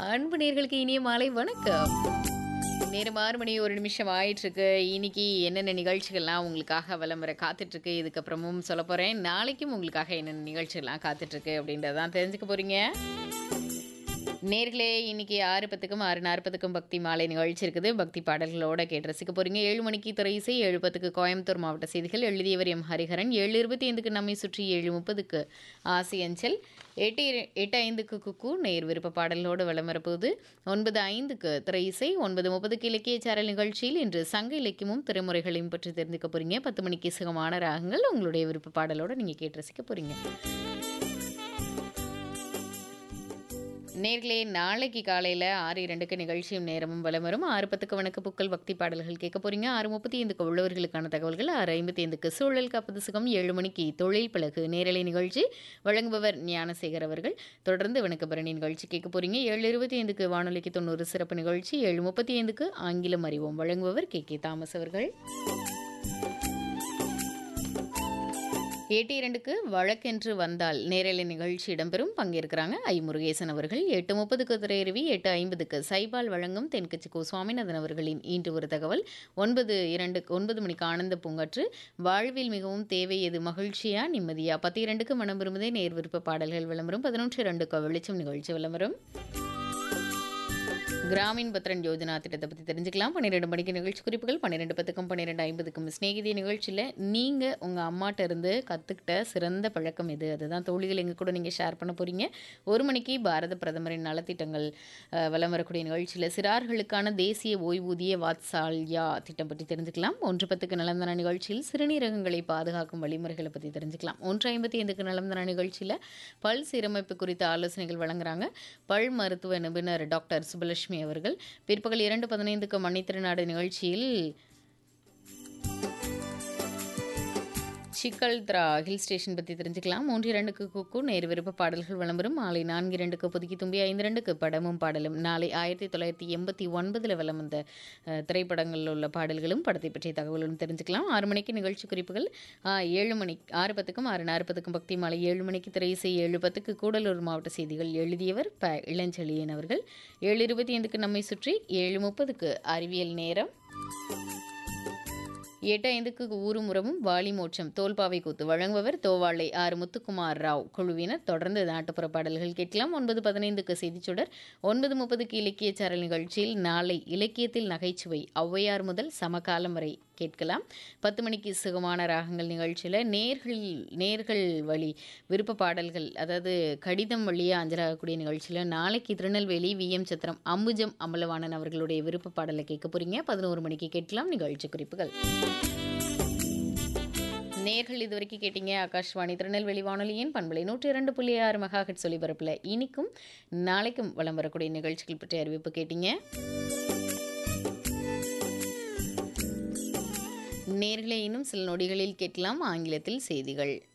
அன்பு நேர்களுக்கு இனிய மாலை வணக்கம் நேரம் ஆறு மணி ஒரு நிமிஷம் ஆயிட்டுருக்கு இன்னைக்கு என்னென்ன நிகழ்ச்சிகள்லாம் உங்களுக்காக விளம்பர காத்துட்ருக்கு இதுக்கப்புறமும் சொல்ல போகிறேன் நாளைக்கும் உங்களுக்காக என்னென்ன நிகழ்ச்சிகள்லாம் காத்துட்ருக்கு அப்படின்றதான் தெரிஞ்சுக்க போகிறீங்க நேர்களே இன்னைக்கு ஆறு பத்துக்கும் ஆறு நாற்பதுக்கும் பக்தி மாலை நிகழ்ச்சி இருக்குது பக்தி பாடல்களோட கேட்டு ரசிக்க போறீங்க ஏழு மணிக்கு துறை இசை ஏழு பத்துக்கு கோயம்புத்தூர் மாவட்ட செய்திகள் எழுதியவர் எம் ஹரிஹரன் ஏழு இருபத்தி ஐந்துக்கு நம்மை சுற்றி ஏழு முப்பதுக்கு ஆசி அஞ்சல் எட்டு இரு- எட்டு ஐந்துக்கு குக்கு நேர் விருப்ப பாடலோடு விளம்பரப்போது ஒன்பது ஐந்துக்கு திரை இசை ஒன்பது முப்பதுக்கு இலக்கிய சாரல் நிகழ்ச்சியில் இன்று சங்க இலக்கியமும் திரைமுறைகளையும் பற்றி தெரிஞ்சுக்க போறீங்க பத்து மணிக்கு சுகமான ராகங்கள் உங்களுடைய விருப்ப பாடலோட நீங்க கேட்டு ரசிக்க போறீங்க நேர்களே நாளைக்கு காலையில் ஆறு இரண்டுக்கு நிகழ்ச்சியும் நேரமும் வலம் வரும் ஆறு பத்துக்கு வணக்க புக்கள் பக்தி பாடல்கள் கேட்க போறீங்க ஆறு முப்பத்தி ஐந்துக்கு உள்ளவர்களுக்கான தகவல்கள் ஆறு ஐம்பத்தி ஐந்துக்கு சூழல் காப்பது சுகம் ஏழு மணிக்கு தொழில் பழகு நேரலை நிகழ்ச்சி வழங்குபவர் ஞானசேகர் அவர்கள் தொடர்ந்து வணக்கபரணி நிகழ்ச்சி கேட்க போறீங்க ஏழு இருபத்தி ஐந்துக்கு வானொலிக்கு தொண்ணூறு சிறப்பு நிகழ்ச்சி ஏழு முப்பத்தி ஐந்துக்கு ஆங்கிலம் அறிவோம் வழங்குபவர் கே கே தாமஸ் அவர்கள் எட்டு இரண்டுக்கு வழக்கென்று வந்தால் நேரலை நிகழ்ச்சி இடம்பெறும் பங்கேற்கிறாங்க ஐ முருகேசன் அவர்கள் எட்டு முப்பதுக்கு திரையருவி எட்டு ஐம்பதுக்கு சைபால் வழங்கும் தென்கட்சி கோ சுவாமிநாதன் அவர்களின் இன்று ஒரு தகவல் ஒன்பது இரண்டு ஒன்பது மணிக்கு ஆனந்த பூங்காற்று வாழ்வில் மிகவும் தேவை எது மகிழ்ச்சியா நிம்மதியா பத்து இரண்டுக்கு மனம் விரும்புதே நேர் விருப்ப பாடல்கள் விளம்பரம் பதினொன்று இரண்டுக்கு வெளிச்சம் நிகழ்ச்சி விளம்பரம் கிராமின் பத்ரன் யோஜனா திட்டத்தை பற்றி தெரிஞ்சுக்கலாம் பன்னிரெண்டு மணிக்கு நிகழ்ச்சி குறிப்புகள் பன்னிரெண்டு பத்துக்கும் பன்னிரெண்டு ஐம்பதுக்கும் ஸ்நேகிதி நிகழ்ச்சியில் நீங்கள் உங்கள் அம்மாட்ட இருந்து கற்றுக்கிட்ட சிறந்த பழக்கம் எது அதுதான் தோழிகள் எங்கள் கூட நீங்கள் ஷேர் பண்ண போகிறீங்க ஒரு மணிக்கு பாரத பிரதமரின் நலத்திட்டங்கள் அஹ், வலம் வரக்கூடிய நிகழ்ச்சியில் சிறார்களுக்கான தேசிய ஓய்வூதிய வாத்சால்யா திட்டம் பற்றி தெரிஞ்சுக்கலாம் ஒன்று பத்துக்கு நலந்தன நிகழ்ச்சியில் சிறுநீரகங்களை பாதுகாக்கும் வழிமுறைகளை பற்றி தெரிஞ்சுக்கலாம் ஒன்று ஐம்பத்தி ஐந்துக்கு நலந்தன நிகழ்ச்சியில் பல் சீரமைப்பு குறித்த ஆலோசனைகள் வழங்குறாங்க பல் மருத்துவ நிபுணர் டாக்டர் சுபலட்சுமி அவர்கள் பிற்பகல் இரண்டு பதினைந்துக்கு மணித்திருநாடு நிகழ்ச்சியில் சிக்கல்த்ரா ஹில் ஸ்டேஷன் பற்றி தெரிஞ்சுக்கலாம் மூன்று இரண்டுக்கு குக்கு நேரு விருப்ப பாடல்கள் விளம்பரம் மாலை நான்கு இரண்டுக்கு புதுக்கி தும்பி ஐந்து ரெண்டுக்கு படமும் பாடலும் நாளை ஆயிரத்தி தொள்ளாயிரத்தி எண்பத்தி ஒன்பதில் வலம் வந்த அஹ், திரைப்படங்களில் உள்ள பாடல்களும் படத்தை பற்றிய தகவலும் தெரிஞ்சுக்கலாம் ஆறு மணிக்கு நிகழ்ச்சி குறிப்புகள் ஆஹ், ஏழு மணி ஆறு பத்துக்கும் ஆறு நாற்பதுக்கும் பக்தி மாலை ஏழு மணிக்கு திரை இசை ஏழு பத்துக்கு கூடலூர் மாவட்ட செய்திகள் எழுதியவர் ப இளஞ்செழியன் அவர்கள் ஏழு இருபத்தி ஐந்துக்கு நம்மை சுற்றி ஏழு முப்பதுக்கு அறிவியல் நேரம் எட்டு ஐந்துக்கு ஊரும் உறவும் வாலி மோட்சம் தோல்பாவை கூத்து வழங்குபவர் தோவாளை ஆர் முத்துக்குமார் ராவ் குழுவினர் தொடர்ந்து நாட்டுப்புற பாடல்கள் கேட்கலாம் ஒன்பது பதினைந்துக்கு செய்திச்சுடர் ஒன்பது முப்பதுக்கு இலக்கிய சாரல் நிகழ்ச்சியில் நாளை இலக்கியத்தில் நகைச்சுவை ஔவையார் முதல் சமகாலம் வரை கேட்கலாம் பத்து மணிக்கு சுகமான ராகங்கள் நிகழ்ச்சியில் நேர்கள் நேர்கள் வழி விருப்ப பாடல்கள் அதாவது கடிதம் வழியாக அஞ்சலாகக்கூடிய நிகழ்ச்சியில் நாளைக்கு திருநெல்வேலி விஎம் சத்திரம் அம்புஜம் அம்பலவாணன் அவர்களுடைய விருப்ப பாடலை கேட்க போறீங்க பதினோரு மணிக்கு கேட்கலாம் நிகழ்ச்சி குறிப்புகள் நேர்கள் இதுவரைக்கும் கேட்டீங்க ஆகாஷ்வாணி திருநெல்வேலி வானொலியின் பண்பலை நூற்றி இரண்டு புள்ளி ஆறு மெகாஹெட் ஒலிபரப்பில் இனிக்கும் நாளைக்கும் வலம் வரக்கூடிய நிகழ்ச்சிகள் பற்றிய அறிவிப்பு கேட்டீங்க நேர்களே இன்னும் சில நொடிகளில் கேட்கலாம் ஆங்கிலத்தில் செய்திகள்